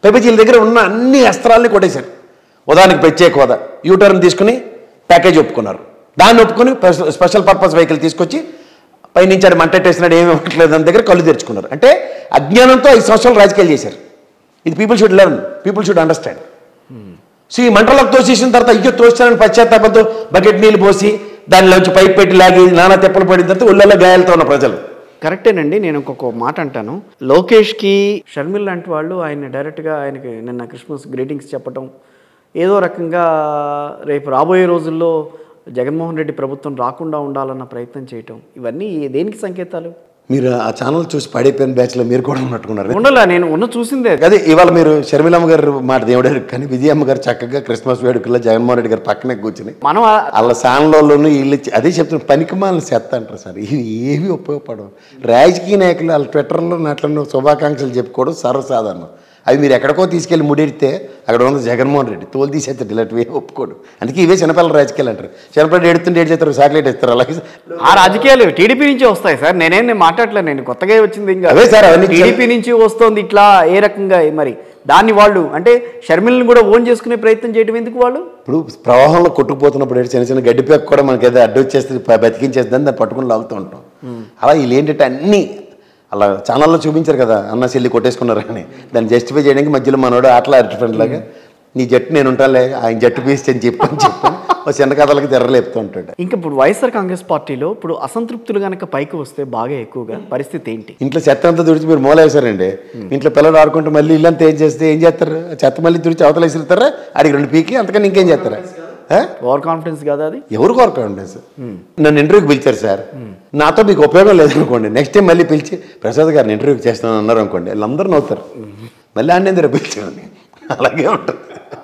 పెబజీల దగ్గర ఉన్న అన్ని అస్త్రాలని కొట్టేశారు ఉదాహరణకి ప్రత్యేక హోదా యూటర్న్ తీసుకుని ప్యాకేజ్ ఒప్పుకున్నారు దాన్ని ఒప్పుకొని స్పెషల్- స్పెషల్ పర్పస్ వెహికల్ తీసుకొచ్చి పైనుంచి ఆడు మంటెట్టేసినాడు ఏమి ఇవ్వట్లేదు దాని దగ్గర కళ్ళు తెరుచుకున్నారు అంటే అజ్ఞానంతో ఐదు సంవత్సరాలు రాజకీయాలు చేశారు ఇది people should learn people should understand so ఈ మంటలోకి తోసేసిన తర్వాత అయ్యో తోస్తానని పశ్చాత్తాపంతో బకెట్ నీళ్ళు పోసి దానిలోంచి పైప్ పెట్టి లాగి నానా తెప్పలు పడిన తర్వాత ఒళ్ళల్లో గాయాలతో ఉన్న ప్రజలు కరెక్టేనండి నేను ఇంకొక మాట అంటాను లోకేష్కి షర్మిల్ లాంటి వాళ్ళు ఆయన డైరెక్ట్గా ఆయనకి నిన్న క్రిస్మస్ గ్రీటింగ్స్ చెప్పటం ఏదో రకంగా రేపు రాబోయే రోజుల్లో జగన్మోహన్ రెడ్డి ప్రభుత్వం రాకుండా ఉండాలన్న ప్రయత్నం చేయటం ఇవన్నీ దేనికి సంకేతాలు మీరు ఆ ఛానల్ చూసి పడిపోయిన బ్యాచ్లో మీరు కూడా ఉన్నట్టుకున్నారు ఉండలా నేను ఉన్న చూసిందే అదే ఇవాళ మీరు షర్మిలమ్మ గారు మాట దేవుడారు కానీ విజయమ్మ గారు చక్కగా క్రిస్మస్ వేడుకల్లో జగన్మోహన్ రెడ్డి గారు పక్కనే కూర్చుని మనం ఆ- వాళ్ళ సాన్లోను వీళ్ళు ఇచ్చి- అదే చెప్తున్నారు పనికి మాలిన చెత్త అంటారు సార్ ఇవి ఏవి ఉపయోగపడవు రాజకీయ నాయకులు వాళ్ళ ట్విట్టర్లో నాట్లను శుభాకాంక్షలు చెప్పుకోవడం సర్వసాధారణం అవి మీరు ఎక్కడికో తీసుకెళ్ళి ముడిడితే అక్కడ ఉంది జగన్మోహన్ రెడ్డి తోలు తీసేస్తారు ఇలాంటివి ఒప్పుకోడు అందుకే ఇవే చిన్నపిల్లల రాజకీయాలు అంటారు చిన్నపిల్లలు ఎడుతుంటే ఏడు చేస్తారు చాక్లెట్ ఇస్తారు అలాగే ఆ రాజకీయాలు టీడీపీ నుంచే వస్తాయి సార్ నేనేం నేను మాట్లాడలేదు నేను కొత్తగా వచ్చింది ఇంకా అవే సార్, అవన్నీ టీడీపీ నుంచి వస్తుంది ఇట్లా ఏ రకంగా మరి దాన్ని వాళ్ళు అంటే షర్మిల్ని కూడా ఓన్ చేసుకునే ప్రయత్నం చేయడం ఎందుకు వాళ్ళు ఇప్పుడు ప్రవాహంలో కొట్టుకుపోతున్నప్పుడు ఏంటి చిన్న చిన్న గడ్డి పేక కూడా మనకి ఏదో అడ్డు వచ్చేస్తుంది ప- బతికించేస్తుంది దాన్ని పట్టుకుని లాగుతూ ఉంటాం అలా వీళ్ళు ఏంటంటే అన్నీ అలా ఛానల్లో చూపించారు కదా అన్న చెల్లి కొట్టేసుకున్నారు అని దాన్ని జస్టిఫై చేయడానికి మధ్యలో మనోడు ఆటలు అరటి లాగా నీ జట్టు నేను ఉంటాలే ఆయన జట్టు పీస్ అని చెప్పని చెప్పని ఓ చిన్న కథలకి తెర్రలేపుతూ ఉంటాడు ఇంకా ఇప్పుడు వైఎస్ఆర్ కాంగ్రెస్ పార్టీలో ఇప్పుడు అసంతృప్తులు కనుక పైకి వస్తే బాగా ఎక్కువగా పరిస్థితి ఏంటి ఇంట్లో చెత్త అంతా తుడిచి మీరు మూలేసారండి ఇంట్లో పిల్లలు ఆడుకుంటూ మళ్ళీ ఇల్లంతా ఏం చేస్తే ఏం చేస్తారు చెత్త మళ్ళీ తుడిచి అవతల విసురుతారా ఆడికి రెండు పీకి అంతకని ఇంకేం చేస్తారా ఆ? ఓవర్ కాన్ఫిడెన్స్ కదా అది ఎవరు కోరుకోండి సార్ నన్ను ఇంటర్వ్యూకి పిలిచారు సార్ నాతో మీకు ఉపయోగం లేదనుకోండి నెక్స్ట్ టైం మళ్ళీ పిలిచి ప్రసాద్ గారిని ఇంటర్వ్యూ చేస్తాను అన్నారు అనుకోండి వాళ్ళందరూ నవ్వుతారు మళ్ళీ ఆడిన పిలిచామని అలాగే ఉంటుంది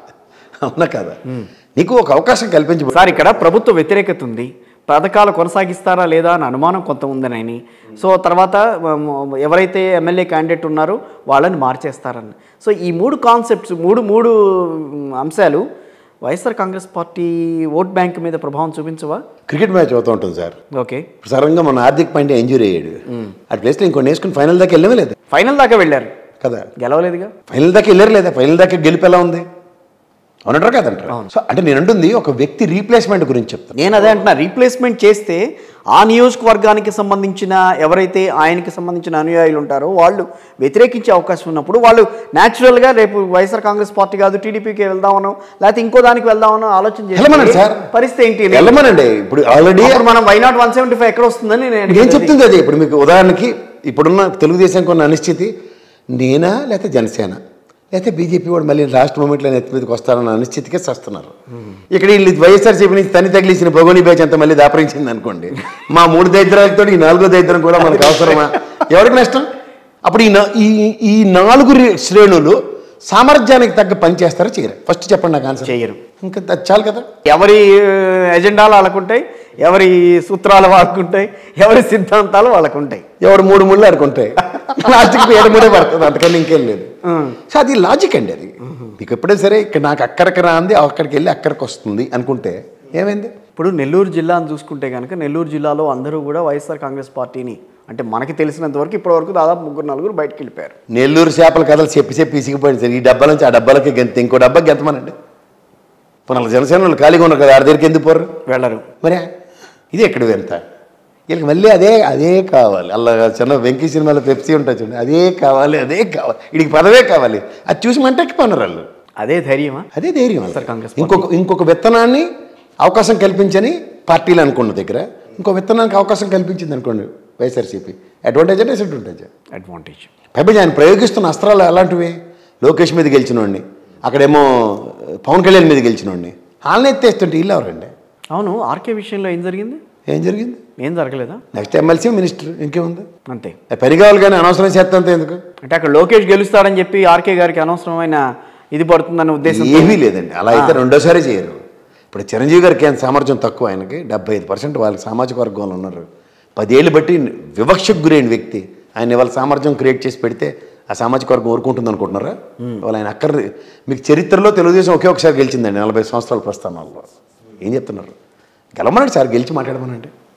అవునా కదా నీకు ఒక అవకాశం కల్పించి సార్ ఇక్కడ ప్రభుత్వ వ్యతిరేకత ఉంది పథకాలు కొనసాగిస్తారా లేదా అని అనుమానం కొంత ఉందని సో తర్వాత మ- ఎవరైతే ఎమ్మెల్యే క్యాండిడేట్ ఉన్నారో వాళ్ళని మార్చేస్తారని సో ఈ మూడు కాన్సెప్ట్స్ మూడు మూడు మ్, అంశాలు YSR Congress party vote bank మీద ప్రభావం చూపించవా క్రికెట్ మ్యాచ్ అవుతూ ఉంటుంది సార్ ఓకే ఇప్పుడు సడన్గా మన హార్దిక్ పాండ్యా ఇంజూరీ అయ్యాడు ఆ ప్లేస్లో ఇంకో నేర్చుకుని ఫైనల్ దాకా వెళ్ళమే లేదు ఫైనల్ దాకా వెళ్ళారు కదా గెలవలేదుగా ఫైనల్ దాకా వెళ్ళారు లేదా ఫైనల్ దాకా గెలుపు ఎలా ఉంది అవునంటారా కదంటారా సో అంటే నేను అంటుంది ఒక వ్యక్తి రీప్లేస్మెంట్ గురించి చెప్తాను నేను అదే అంటున్నా రీప్లేస్మెంట్ చేస్తే ఆ నియోజకవర్గానికి సంబంధించిన ఎవరైతే ఆయనకి సంబంధించిన అనుయాయులు ఉంటారో వాళ్ళు వ్యతిరేకించే అవకాశం ఉన్నప్పుడు వాళ్ళు న్యాచురల్గా రేపు వైఎస్ఆర్ కాంగ్రెస్ పార్టీ కాదు టీడీపీకి వెళ్దామనో లేకపోతే ఇంకో దానికి వెళ్దామనో ఆలోచన వెళ్ళమనండి చేస్తే సార్. పరిస్థితి ఏంటి వెళ్ళమనండి ఇప్పుడు ఆల్రెడీ అప్పుడు మనం why not one seventy five ఎక్కడ వస్తుందని నేను ఏం అడిగేది. చెప్తుంది అది ఇప్పుడు మీకు ఉదాహరణకి ఇప్పుడున్న తెలుగుదేశం కొన్న అనిశ్చితి నేనా లేకపోతే జనసేన లేకపోతే బీజేపీ వాడు మళ్ళీ లాస్ట్ మూమెంట్లో నెత్తి మీదకి వస్తారన్న అనిశ్చితికే చస్తున్నారు ఇక్కడ వీళ్ళు వైఎస్ఆర్సీపీ నుంచి తని తగిలిసిన భగోని బ్యాచ్ అంతా మళ్ళీ దాపరించింది అనుకోండి మా మూడు దరిద్రాలతో ఈ నాలుగో దరిద్రం కూడా మనకు అవసరమా ఎవరికి నష్టం అప్పుడు ఈ నా- ఈ ఈ నాలుగు రే- శ్రేణులు సామర్థ్యానికి తగ్గ పని చేస్తారో చేయరు ఫస్ట్ చెప్పండి నాకు ఆన్సర్ చెయ్యరు. ఇంకా అది చాలు కదా ఎవరి ఎజెండాలు వాళ్ళకుంటాయి ఎవరి సూత్రాలు వాళ్ళకుంటాయి ఎవరి సిద్ధాంతాలు వాళ్ళకుంటాయి ఎవరు మూడు ముళ్ళు అనుకుంటాయి లాస్ట్కి ఏడు మూడే పడుతుంది అంతకన్నా ఇంకేం లేదు సో అది లాజిక్ అండి అది మీకు ఎప్పుడైనా సరే ఇక్కడ నాకు అక్కడికి రాంది అక్కడికి వెళ్ళి అక్కడికి వస్తుంది అనుకుంటే ఏమైంది ఇప్పుడు నెల్లూరు జిల్లాను చూసుకుంటే కనుక నెల్లూరు జిల్లాలో అందరూ కూడా వైఎస్ఆర్ కాంగ్రెస్ పార్టీని అంటే మనకి తెలిసినంత వరకు ఇప్పటివరకు దాదాపు ముగ్గురు నలుగురు బయటకు వెళ్ళిపోయారు నెల్లూరు చేపల కథలు చెప్పి చెప్పి ఇసిగిపోయింది సార్ ఈ డబ్బా నుంచి ఆ డబ్బాలకి గెంత ఇంకో డబ్బా గెంతమనండి పునః జనసేన వాళ్ళు ఖాళీగా ఉన్నారు కదా ఆడ దగ్గరికి ఎందుకు పోరు వెళ్ళరు మరి ఇది ఎక్కడ ఎంత వీళ్ళకి మళ్ళీ అదే అదే కావాలి అలా చిన్న వెంకీ సినిమాలో పెప్సీ ఉంటుంది చూడండి అదే కావాలి అదే కావాలి వీడికి పదవే కావాలి అది చూసి మంటకి పన్నారు వాళ్ళు అదే ధైర్యమా అదే ధైర్యం వైఎస్ఆర్ కాంగ్రెస్ ఇంకొక ఇంకొక విత్తనాన్ని అవకాశం కల్పించని పార్టీలు అనుకున్న దగ్గర ఇంకో విత్తనానికి అవకాశం కల్పించింది అనుకోండి వైఎస్ఆర్సీపీ అడ్వాంటేజ్ డిసడ్వాంటేజ్ అడ్వాంటేజ్ పైపై ఆయన ప్రయోగిస్తున్న అస్త్రాలు ఎలాంటివి లోకేష్ మీద గెలిచినోడిని అక్కడేమో పవన్ కళ్యాణ్ మీద గెలిచినోడిని వాళ్ళని ఎత్తేస్తుంటే వీళ్ళు ఎవరండి అవును ఆర్కే విషయంలో ఏం జరిగింది ఏం జరిగింది ఏం జరగలేదా నెక్స్ట్ ఎమ్మెల్సీ మినిస్టర్ ఇంకేముంది అంతే పని కావాలి కానీ అనవసరం చేస్తంత ఎందుకు అంటే అక్కడ లోకేష్ గెలుస్తాడని చెప్పి ఆర్కే గారికి అనవసరమైన ఇది పడుతుందన్న ఉద్దేశం ఏమీ లేదండి అలా అయితే రెండోసారి చేయరు ఇప్పుడు చిరంజీవి గారికి ఏం సామర్థ్యం తక్కువ ఆయనకి డెబ్బై ఐదు పర్సెంట్ వాళ్ళ సామాజిక వర్గంలో ఉన్నారు పదేళ్ళు బట్టి వివక్షకు గురైన వ్యక్తి ఆయన వాళ్ళ సామర్థ్యం క్రియేట్ చేసి పెడితే ఆ సామాజిక వర్గం ఊరుకుంటుంది అనుకుంటున్నారా వాళ్ళు ఆయన అక్కర్ మీకు చరిత్రలో తెలుగుదేశం ఒకే ఒకసారి గెలిచిందండి నలభై సంవత్సరాల ప్రస్థానాల్లో ఏం చెప్తున్నారు గెలవమనండి సార్ గెలిచి మాట్లాడమనండి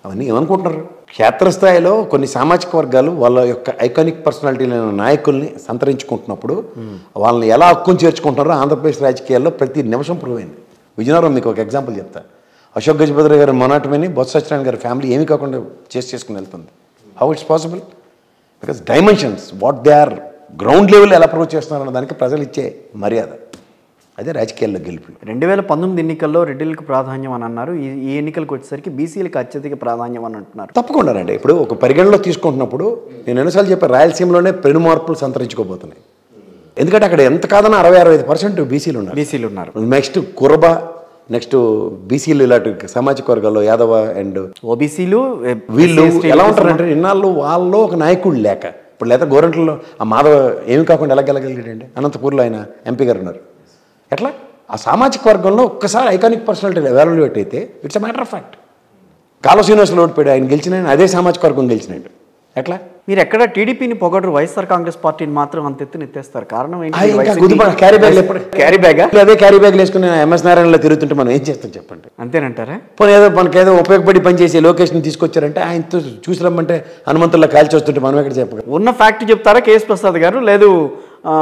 అవన్నీ ఏమనుకుంటున్నారు క్షేత్రస్థాయిలో కొన్ని సామాజిక వర్గాలు వాళ్ళ యొక్క ఐకానిక్ పర్సనాలిటీలైన నాయకుల్ని సంతరించుకుంటున్నప్పుడు వాళ్ళని ఎలా హక్కును చేర్చుకుంటున్నారో ఆంధ్రప్రదేశ్ రాజకీయాల్లో ప్రతి నిమిషం ప్రూవ్ అయింది విజయనగరం మీకు ఒక ఎగ్జాంపుల్ చెప్తా అశోక్ గజపతి గారి మొనాటమని బొత్స సత్యనారాయణ గారి ఫ్యామిలీ ఏమీ కాకుండా చేసి చేసుకుని వెళ్తుంది how it's possible because dimensions what they are ground level ఎలా ప్రూవ్ చేస్తున్నారు అన్న దానికి ప్రజలు ఇచ్చే మర్యాద అదే రాజకీయాల్లో గెలుపులు రెండు వేల పంతొమ్మిది ఎన్నికల్లో రెడ్డిలకు ప్రాధాన్యం అని అన్నారు ఈ ఈ ఎన్నికలకు వచ్చేసరికి బీసీలకు అత్యధిక ప్రాధాన్యం అని అంటున్నారు తప్పకుండానండి ఇప్పుడు ఒక పరిగణలో తీసుకుంటున్నప్పుడు నేను ఎన్నిసార్లు చెప్పాను రాయలసీమలోనే పెను మార్పులు సంతరించుకోబోతున్నాయి ఎందుకంటే అక్కడ ఎంత కాదన్నా అరవై అరవై ఐదు పర్సెంట్ బీసీలు ఉన్నారు బీసీలు ఉన్నారు నెక్స్ట్ కురబ నెక్స్ట్ బీసీలు ఇలాంటి సామాజిక వర్గాల్లో యాదవ అండ్ ఓబీసీలు వీళ్ళు ఎలా ఉంటారంటే ఇన్నాళ్ళు వాళ్ళలో ఒక నాయకుడు లేక ఇప్పుడు లేదా గోరంట్లలో ఆ మాధవ ఏమి కాకుండా ఎలా గెలగలిగాడండి అనంతపూర్లో ఆయన ఎంపీ గారు ఉన్నారు ఎట్లా ఆ సామాజిక వర్గంలో ఒక్కసారి ఐకానిక్ పర్సనాలిటీ ఎవాల్యుయేట్ అయితే it's a matter of fact కాలో శ్రీనివాసులు ఓడిపోయాడు ఆయన గెలిచిన ఆయన అదే సామాజిక వర్గం గెలిచినాడు ఎట్లా మీరు ఎక్కడ టీడీపీని పొగడరు వైఎస్ఆర్ కాంగ్రెస్ పార్టీని మాత్రం అంత ఎత్తున ఎత్తేస్తారు కారణం ఆ, ఏంటి ఇంకా గుదిపా క్యారీ బ్యాగ్ ఎప్పుడు క్యారీ బ్యాగా అదే క్యారీ బ్యాగ్ వేసుకుని ఎంఎస్ నారాయణలో తిరుగుతుంటే మనం ఏం చేస్తాం చెప్పండి అంతేనంటారా పోనీ ఏదో మనకి ఏదో ఉపయోగపడి పనిచేసే లొకేషన్ తీసుకొచ్చారంటే ఆయనతో చూసి రమ్మంటే హనుమంతుల్లో కాల్చి వస్తుంటే మనం ఎక్కడ చెప్పగలం ఉన్న ఫ్యాక్ట్ చెప్తారా కేఎస్ ప్రసాద్ గారు లేదు ఆ,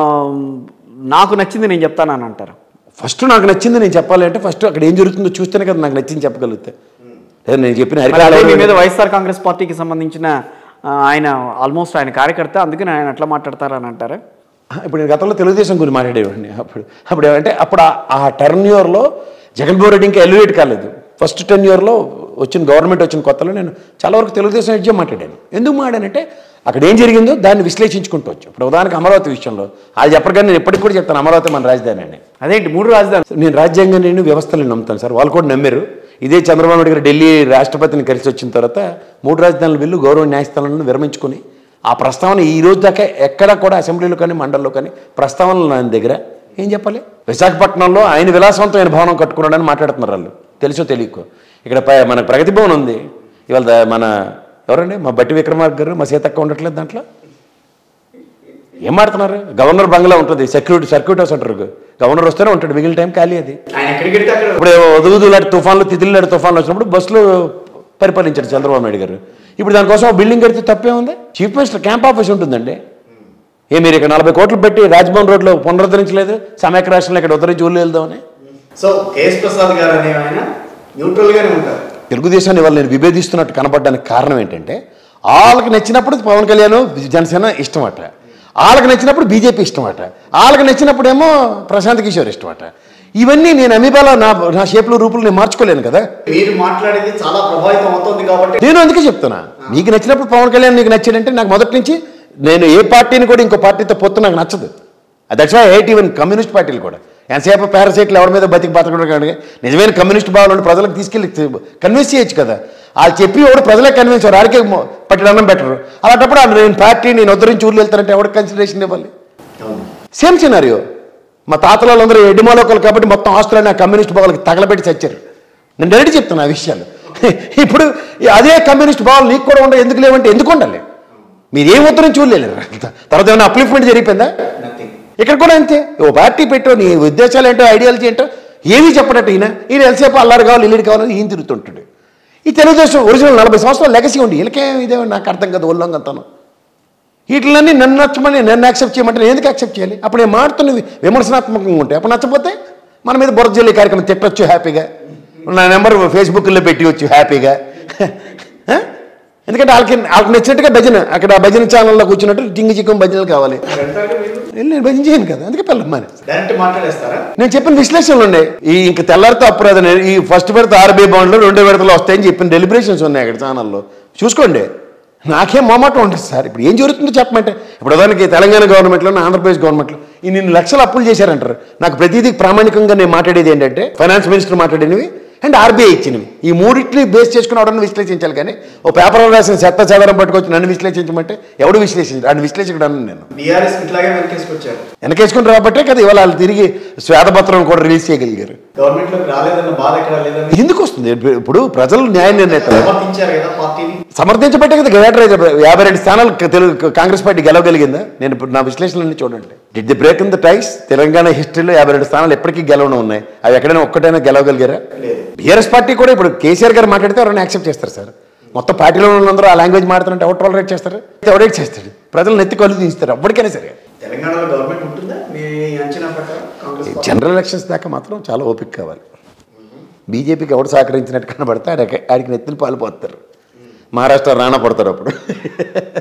నాకు నచ్చింది నేను చెప్తానని అంటారు ఫస్ట్ నాకు నచ్చింది నేను చెప్పాలి అంటే ఫస్ట్ అక్కడ ఏం జరుగుతుందో చూస్తేనే కదా నాకు నచ్చింది చెప్పగలుగుతా లేదా నేను చెప్పిన మరి అదే మీ హరికాల మీద వైఎస్ఆర్ కాంగ్రెస్ పార్టీకి సంబంధించిన ఆ, ఆయన ఆల్మోస్ట్ ఆయన కార్యకర్త అందుకని ఆయన అట్లా మాట్లాడతారని అంటారా ఇప్పుడు నేను గతంలో తెలుగుదేశం గురించి మాట్లాడేవాడిని అప్పుడు అప్పుడు అంటే అప్పుడు ఆ- ఆ టర్న్ ఇయర్లో జగన్మోహన్ రెడ్డి ఇంకా ఎలివేట్ కాలేదు ఫస్ట్ టెన్ ఇయర్లో వచ్చిన గవర్నమెంట్ వచ్చిన కొత్తలో నేను చాలా వరకు తెలుగుదేశం ఎడ్జే మాట్లాడాను ఎందుకు మాట్లాడానంటే అక్కడ ఏం జరిగిందో దాన్ని విశ్లేషించుకుంటూ వచ్చాం ఇప్పుడు ఉదాహరణకు అమరావతి విషయంలో అది చెప్పరు కానీ నేను ఎప్పటికి కూడా చెప్తాను అమరావతి మన రాజధాని అని అదేంటి మూడు రాజధాని నేను రాజ్యాంగం నేను వ్యవస్థలను నమ్ముతాను సార్ వాళ్ళు కూడా నమ్మారు ఇదే చంద్రబాబు నాయుడు గారు ఢిల్లీ రాష్ట్రపతిని కలిసి వచ్చిన తర్వాత మూడు రాజధానుల బిల్లు గౌరవ న్యాయస్థానాలను విరమించుకొని ఆ ప్రస్తావన ఈ రోజు దాకా ఎక్కడా కూడా అసెంబ్లీలో కానీ మండలిలో కానీ ప్రస్తావనలు నా దగ్గర ఏం చెప్పాలి విశాఖపట్నంలో ఆయన విలాసవంతమైన భవనం కట్టుకున్నాడని మాట్లాడుతున్నారు వాళ్ళు తెలుసో తెలియకో ఇక్కడ ప- మన ప్రగతి భవన్ ఉంది ఇవాళ ద- మన ఎవరండి మా బట్టి విక్రమార్క గారు మా సీతక్క ఉండట్లేదు దాంట్లో ఏం మాడుతున్నారు గవర్నర్ బంగ్లా ఉంటుంది సెక్యూరిటీ సర్క్యూట్ హౌస్ అంటారు గవర్నర్ వస్తేనే ఉంటాడు మిగిలిన టైం ఖాళీ అది ఆయన ఎక్కడికి వెళ్తే అక్కడ ఇప్పుడు వదువుదు లాంటి తుఫాన్లు తిథులు లాంటి తుఫాన్లు వచ్చినప్పుడు బస్సులు పరిపాలించాడు చంద్రబాబు నాయుడు గారు ఇప్పుడు దానికోసం ఒక బిల్డింగ్ కడితే తప్పే ఉంది చీఫ్ మినిస్టర్ క్యాంప్ ఆఫీస్ ఉంటుందండి ఏ మీరు ఇక్కడ నలభై కోట్లు పెట్టి రాజ్భవన్ రోడ్లో పునరుద్ధరించలేదు సమైక్య రాష్ట్రంలో ఇక్కడ ఉద్ధరించి ఊళ్ళు వెళ్దామని సో కేఎస్ ప్రసాద్ గారు అనే ఆయన న్యూట్రల్ గానే ఉంటారు తెలుగుదేశాన్ని వాళ్ళు నేను విభేదిస్తున్నట్టు కనపడడానికి కారణం ఏంటంటే వాళ్ళకి నచ్చినప్పుడు పవన్ కళ్యాణ్ జనసేన ఇష్టం అట వాళ్ళకి నచ్చినప్పుడు బీజేపీ ఇష్టం అట వాళ్ళకి నచ్చినప్పుడేమో ప్రశాంత్ కిషోర్ ఇష్టం అట ఇవన్నీ నేను అమీబాలో నా నా షేప్లు రూపులు నేను మార్చుకోలేను కదా మీరు మాట్లాడేది చాలా ప్రభావితం అవుతుంది కాబట్టి నేను అందుకే చెప్తున్నా నీకు నచ్చినప్పుడు పవన్ కళ్యాణ్ నీకు నచ్చాడంటే నాకు మొదటి నుంచి నేను ఏ పార్టీని కూడా ఇంకో పార్టీతో పొత్తు నాకు నచ్చదు that's why hate even communist పార్టీలు కూడా ఎంతసేపు పారాసైట్లు ఎవరి మీద బతికి బతకడం కానీ నిజమైన కమ్యూనిస్ట్ భావాలను ప్రజలకు తీసుకెళ్ళి కన్విన్స్ చేయొచ్చు కదా వాళ్ళు చెప్పి ఎవడు ప్రజలకు కన్విన్స్ అవ్వరు ఆడికే పట్టడం బెటర్ అలాంటప్పుడు ఆ నేను పార్టీ నేను ఉద్ధరించి ఊర్లు వెళ్తానంటే ఎవరికి కన్సిడరేషన్ ఇవ్వాలి సేమ్ సినారియో మా తాతల వాళ్ళందరూ ఎడ్డిమాలోకలు కాబట్టి మొత్తం ఆస్తులన్నీ ఆ కమ్యూనిస్ట్ భావాలకు తగలబెట్టి చచ్చారు నేను డైరెక్ట్ చెప్తున్నా ఆ విషయాలు ఇప్పుడు అదే కమ్యూనిస్ట్ భావాలు నీకు కూడా ఉండే ఎందుకు లేవంటే ఎందుకు ఉండాలి మీరు ఏం ఉత్తరం చూడలేరు తర్వాత ఏమైనా అప్లిఫ్మెంట్ జరిగిపోయిందా ఇక్కడ కూడా అంతే ఓ పార్టీ పెట్టో నీ ఉద్దేశాలు ఏంటో ఐడియాలజీ ఏంటో ఏమీ చెప్పడట్టు ఈయన ఈయన ఎంతసేపు అల్లారు కావాలి ఇల్లుడు కావాలని ఈయన తిరుగుతుంటాడు ఈ తెలుగుదేశం ఒరిజినల్ నలభై సంవత్సరాలు లెగసీ ఉండి వీళ్ళకేం ఇదే నాకు అర్థం కదా ఒళ్ళంగంతాను వీటిలన్నీ నన్ను నచ్చమని నన్ను యాక్సెప్ట్ చేయమంటే నేను ఎందుకు యాక్సెప్ట్ చేయాలి అప్పుడు నేను మాడుతున్నవి విమర్శనాత్మకంగా ఉంటాయి అప్పుడు నచ్చపోతే మన మీద బురద జల్లి కార్యక్రమం తిట్టొచ్చు హ్యాపీగా నా నెంబర్ ఫేస్బుక్లో పెట్టివచ్చు హ్యాపీగా ఆ? ఎందుకంటే వాళ్ళకి వాళ్ళకి నచ్చినట్టుగా భజన అక్కడ ఆ భజన ఛానల్లో కూర్చున్నట్టు జింగి చిక్కం భజనలు కావాలి వెళ్ళి నేను భజన చేయను కదా అందుకే పిల్లమ్మాని డైరెక్ట్ మాట్లాడేస్తారా నేను చెప్పిన విశ్లేషణలు ఉన్నాయి ఈ ఇంక తెల్లారితో అప్పుడు ఈ ఫస్ట్ విడత ఆర్బీ బాండ్లో రెండో విడతలు వస్తాయని చెప్పిన డెలిబరేషన్స్ ఉన్నాయి అక్కడ ఛానల్లో చూసుకోండి నాకేం మొమాటం ఉంటుంది సార్ ఇప్పుడు ఏం జరుగుతుందో చెప్పమంటే ఇప్పుడు ఉదాహరణకి తెలంగాణ గవర్నమెంట్లో ఆంధ్రప్రదేశ్ గవర్నమెంట్లో ఈ నిన్ను లక్షలు అప్పులు చేశారంటారు నాకు ప్రతిదీ ప్రామాణికంగా నేను మాట్లాడేది ఏంటంటే ఫైనాన్స్ మినిస్టర్ మాట్లాడినవి అండ్ ఆర్బీఐ ఇచ్చినవి ఈ మూడింటిని బేస్ చేసుకుని ఎవడన్నా విశ్లేషించాలి కానీ ఓ పేపర్లో రాసిన చెత్త చెదరం పట్టుకొచ్చి నన్ను విశ్లేషించమంటే ఎవడు విశ్లేషించాడు ఆయన విశ్లేషకుడు అన్నాను నేను బీఆర్ఎస్ ఇట్లాగే వెనకేసుకొచ్చారు వెనకేసుకుని రాబట్టే కదా ఇవాళ వాళ్ళు తిరిగి శ్వేతపత్రం కూడా రిలీజ్ చేయగలిగారు గవర్నమెంట్ లోకి రాలేదన్న బాధ ఎక్కడ లేదని ఎందుకు వస్తుంది ఇప్పుడు ప్రజలు న్యాయ నిర్ణేతలు సమర్థించారు కదా పార్టీని సమర్థించబట్టే కదా గ్రేటర్ యాభై రెండు స్థానాలు క- తెలుగు కాంగ్రెస్ పార్టీ గెలవగలిగిందా నేను ఇప్పుడు నా విశ్లేషణలన్నీ చూడండి did the break in the ties Telangana హిస్టరీలో యాభై రెండు స్థానాలు ఎప్పటికీ గెలవడం ఉన్నాయి అవి ఎక్కడైనా ఒక్కటైనా గెలవగలిగారా లేదు బీఆర్ఎస్ పార్టీ కూడా ఇప్పుడు కేసీఆర్ గారు మాట్లాడితే ఎవరైనా యాక్సెప్ట్ చేస్తారు సార్ మొత్తం పార్టీలో ఉన్నందరూ ఆ లాంగ్వేజ్ మాడుతుంటే ఎవరు టాలరేట్ చేస్తారు ఎవడేట్ చేస్తాడు ప్రజలు నెత్తి కళ్ళు తీస్తారు ఎప్పటికైనా సరే తెలంగాణలో గవర్నమెంట్ ఉంటుందా మీ అంచనా ప్రకారం కాంగ్రెస్ జనరల్ ఎలక్షన్స్ దాకా మాత్రం చాలా ఓపిక కావాలి బీజేపీకి ఎవడు సహకరించినట్టు కనబడితే ఆడికి ఆడికి నెత్తిన పాలు పోతారు మహారాష్ట్ర రాణా పడతారు అప్పుడు